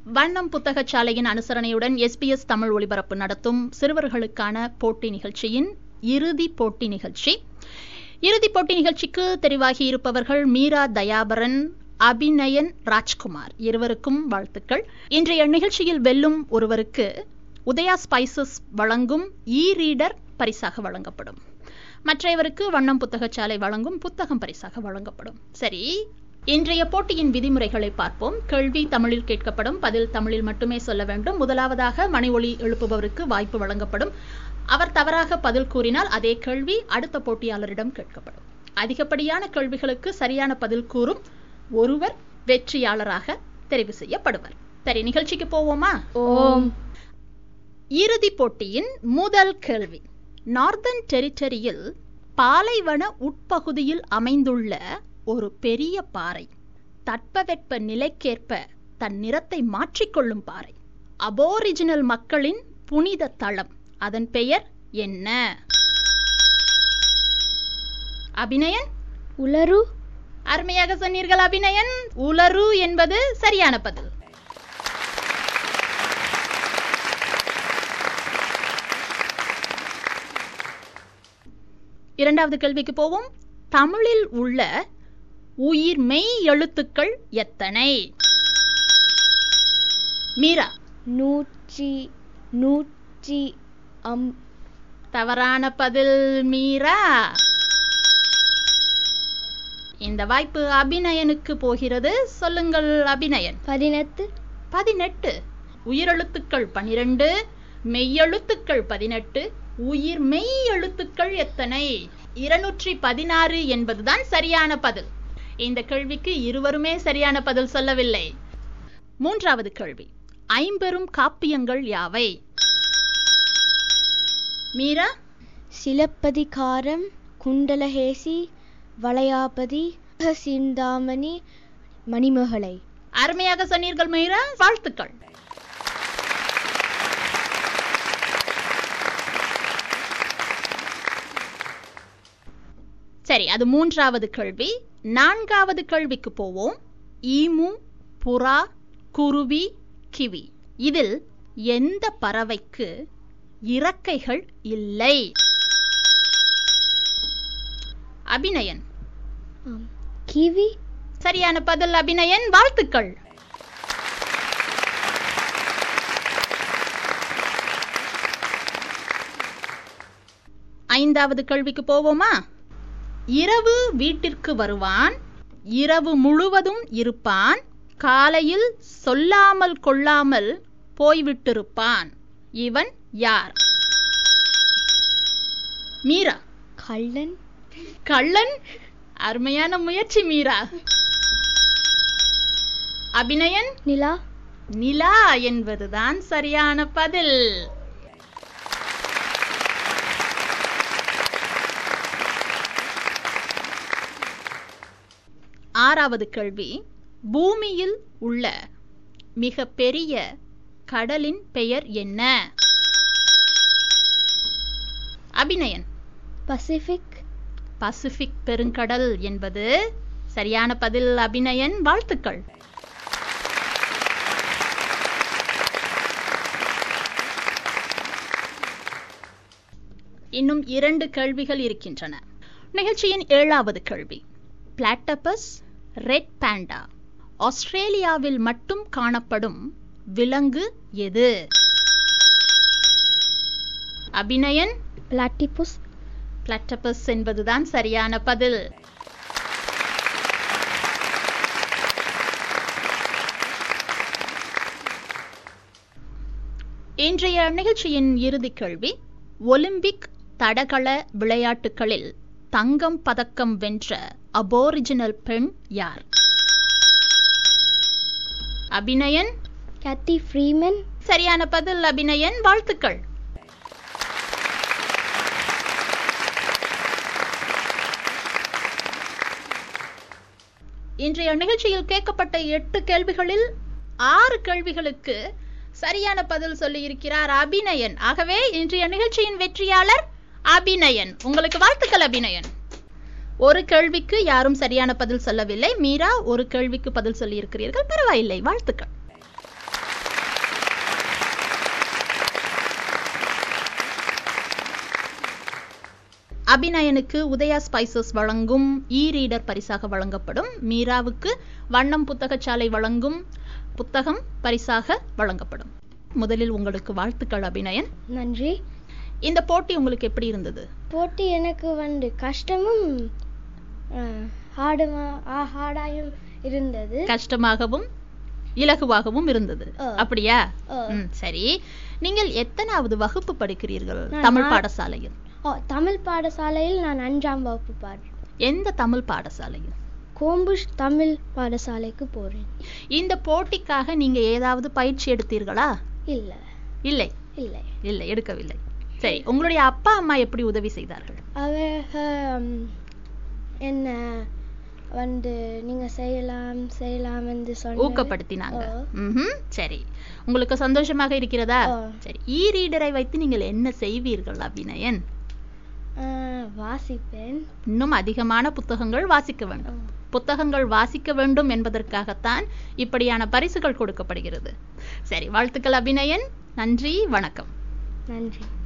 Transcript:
வண்ணம் புத்தகச்சாலையின் அனுசரணையுடன் எஸ்பிஎஸ் தமிழ் ஒலிபரப்பு நடத்தும் சிறுவர்களுக்கான போட்டி நிகழ்ச்சியின் இறுதி போட்டி நிகழ்ச்சி இறுதிப் போட்டி நிகழ்ச்சிக்கு தெரிவாகி இருப்பவர்கள் மீரா தயாபரன் அபிநயன் ராஜ்குமார் இருவருக்கும் வாழ்த்துக்கள் இன்றைய நிகழ்ச்சியில் வெல்லும் ஒருவருக்கு உதயா ஸ்பைசஸ் வழங்கும் இ ரீடர் பரிசாக வழங்கப்படும் மற்றையவருக்கு வண்ணம் புத்தகச்சாலை வழங்கும் புத்தகம் பரிசாக வழங்கப்படும் சரி இன்றைய போட்டியின் விதிமுறைகளை பார்ப்போம் கேள்வி தமிழில் கேட்கப்படும் பதில் தமிழில் மட்டுமே சொல்ல வேண்டும் முதலாவதாக மணி ஒளி எழுப்புபவருக்கு வாய்ப்பு வழங்கப்படும் அவர் தவறாக பதில் கூறினால் அதே கேள்வி அடுத்த போட்டியாளரிடம் கேட்கப்படும் அதிகப்படியான கேள்விகளுக்கு சரியான பதில் கூறும் ஒருவர் வெற்றியாளராக தெரிவு செய்யப்படுவர் சரி நிகழ்ச்சிக்கு போவோமா ஓம் இறுதிப் போட்டியின் முதல் கேள்வி நார்தன் டெரிட்டரியில் பாலைவன உட்பகுதியில் அமைந்துள்ள ஒரு பெரிய பாறை தட்பவெட்ப நிலைக்கேற்ப தன் நிறத்தை மாற்றிக்கொள்ளும் பாறை அபோரிஜினல் மக்களின் புனித தளம் அதன் பெயர் என்ன அபிநயன் உலரு அருமையாக சொன்னீர்கள் அபிநயன் உலரு என்பது சரியான பதில் இரண்டாவது கேள்விக்கு போவோம் தமிழில் உள்ள உயிர் மெய் எழுத்துக்கள் எத்தனை மீரா நூற்றி நூற்றி அம் தவறான பதில் மீரா இந்த வாய்ப்பு அபிநயனுக்கு போகிறது சொல்லுங்கள் அபிநயன் பதினெட்டு பதினெட்டு உயிரெழுத்துக்கள் பனிரெண்டு மெய்யெழுத்துக்கள் பதினெட்டு உயிர் மெய் எழுத்துக்கள் எத்தனை இருநூற்றி பதினாறு என்பதுதான் சரியான பதில் இந்த கேள்விக்கு இருவருமே சரியான பதில் சொல்லவில்லை மூன்றாவது கேள்வி ஐம்பெரும் காப்பியங்கள் யாவை மீரா சிலப்பதிகாரம் குண்டலஹேசி வளையாபதி சிந்தாமணி மணிமகளை அருமையாக சொன்னீர்கள் மீரா வாழ்த்துக்கள் சரி அது மூன்றாவது கேள்வி நான்காவது கேள்விக்கு போவோம் ஈமு புறா குருவி கிவி இதில் எந்த பறவைக்கு இறக்கைகள் இல்லை அபிநயன் ஆம். கிவி சரியான பதில் அபிநயன் வாழ்த்துக்கள் ஐந்தாவது கேள்விக்கு போவோமா இரவு வீட்டிற்கு வருவான் இரவு முழுவதும் இருப்பான் காலையில் சொல்லாமல் கொள்ளாமல் போய்விட்டிருப்பான் இவன் யார் மீரா கள்ளன் கள்ளன் அருமையான முயற்சி மீரா அபிநயன் நிலா நிலா என்பதுதான் சரியான பதில் ஆறாவது கேள்வி பூமியில் உள்ள மிக பெரிய கடலின் பெயர் என்ன அபிநயன் பசிபிக் பசிபிக் பெருங்கடல் என்பது சரியான பதில் அபிநயன் வாழ்த்துக்கள் இன்னும் இரண்டு கேள்விகள் இருக்கின்றன நிகழ்ச்சியின் ஏழாவது கேள்வி பிளாட்டபஸ் ரெட் பேண்டா ஆஸ்திரேலியாவில் மட்டும் காணப்படும் விலங்கு எது அபிநயன் பிளாட்டிபுஸ் பிளாட்டபஸ் என்பதுதான் சரியான பதில் இன்றைய நிகழ்ச்சியின் இறுதி கேள்வி ஒலிம்பிக் தடகள விளையாட்டுகளில் தங்கம் பதக்கம் வென்ற அபோரிஜினல் பெண் யார் அபிநயன் கேத்தி ஃப்ரீமன் சரியான பதில் அபிநயன் வாழ்த்துக்கள் இன்றைய நிகழ்ச்சியில் கேட்கப்பட்ட எட்டு கேள்விகளில் ஆறு கேள்விகளுக்கு சரியான பதில் சொல்லி இருக்கிறார் அபிநயன் ஆகவே இன்றைய நிகழ்ச்சியின் வெற்றியாளர் அபிநயன் உங்களுக்கு வாழ்த்துக்கள் அபிநயன் ஒரு கேள்விக்கு யாரும் சரியான பதில் சொல்லவில்லை மீரா ஒரு கேள்விக்கு பதில் சொல்லி இருக்கிறீர்கள் பரவாயில்லை வாழ்த்துக்கள் அபிநயனுக்கு உதயா ஸ்பைசஸ் வழங்கும் இ ரீடர் பரிசாக வழங்கப்படும் மீராவுக்கு வண்ணம் புத்தகச்சாலை வழங்கும் புத்தகம் பரிசாக வழங்கப்படும் முதலில் உங்களுக்கு வாழ்த்துக்கள் அபிநயன் நன்றி இந்த போட்டி உங்களுக்கு எப்படி இருந்தது போட்டி எனக்கு வந்து கஷ்டமும் ஹார்டுமா ஹார்டாயும் இருந்தது கஷ்டமாகவும் இலகுவாகவும் இருந்தது ஆ. அப்படியா ஆ. ம், சரி நீங்கள் எத்தனாவது வகுப்பு படிக்கிறீர்கள் நான் தமிழ் நா- பாடசாலையில் ஓ தமிழ் பாடசாலையில் நான் அஞ்சாம் வகுப்பு பாடுறேன் எந்த தமிழ் பாடசாலையில் கோம்புஷ் தமிழ் பாடசாலைக்கு போறேன் இந்த போட்டிக்காக நீங்க ஏதாவது பயிற்சி எடுத்தீர்களா இல்ல இல்லை இல்லை இல்லை எடுக்கவில்லை சரி உங்களுடைய அப்பா அம்மா எப்படி உதவி செய்தார்கள் அவங்க ம், என்ன வந்து நீங்க செய்யலாம் செய்யலாம் என்று சொன்ன ஊக்கப்படுத்தினாங்க ஆ. ம்ஹும். சரி உங்களுக்கு சந்தோஷமாக இருக்கிறதா ஆ. சரி இ ரீடரை வைத்து நீங்கள் என்ன செய்வீர்கள் அபிநயன் வாசிப்பேன் இன்னும் அதிகமான புத்தகங்கள் வாசிக்க வேண்டும் புத்தகங்கள் வாசிக்க வேண்டும் என்பதற்காகத்தான் இப்படியான பரிசுகள் கொடுக்கப்படுகிறது சரி வாழ்த்துக்கள் அபிநயன் நன்றி வணக்கம் நன்றி